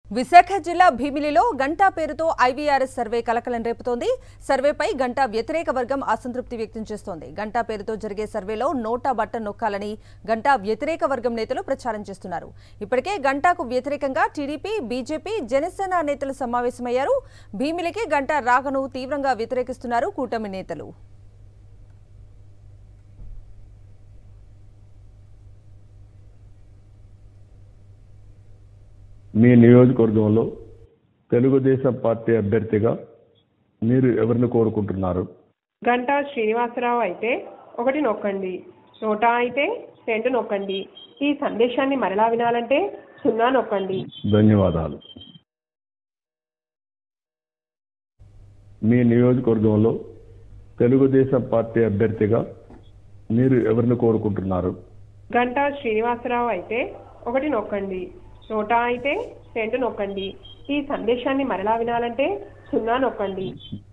విశాఖ జిల్లా భీమిలిలో గంటా పేరుతో IVRS survey కలకలం రేపుతోంది సర్వేపై గంటా వ్యతిరేక వర్గం అసంతృప్తి వ్యక్తం చేస్తోంది గంటా పేరుతో జరిగే సర్వేలో నోటా బట్ట నొక్కాలని గంటా వ్యతిరేక వర్గం నేతలు ప్రచారం చేస్తున్నారు ఇప్పటికే గంటాకు వ్యతిరేకంగా టీడీపీ బీజేపీ జనసేన నేతలు సమావేశమయ్యారు భీమిలికి గంటా రాకను తీవ్రంగా వ్యతిరేకిస్తున్నారు కూటమి నేతలు మీ నియోజకవర్గంలో తెలుగుదేశం పార్టీ అభ్యర్థిగా మీరు ఎవరిని కోరుకుంటున్నారు గంటా శ్రీనివాసరావు అయితే ఒకటి నొక్కండి నోటా అయితే రెండు నొక్కండి ఈ సందేశాన్ని మరలా వినాలంటే సున్నా నొక్కండి ధన్యవాదాలు మీ నియోజకవర్గంలో తెలుగుదేశం పార్టీ అభ్యర్థిగా మీరు ఎవరిని కోరుకుంటున్నారు గంటా శ్రీనివాసరావు అయితే ఒకటి నొక్కండి నోటా అయితే రెండు నొక్కండి ఈ సందేశాన్ని మరలా వినాలంటే సున్నా నొక్కండి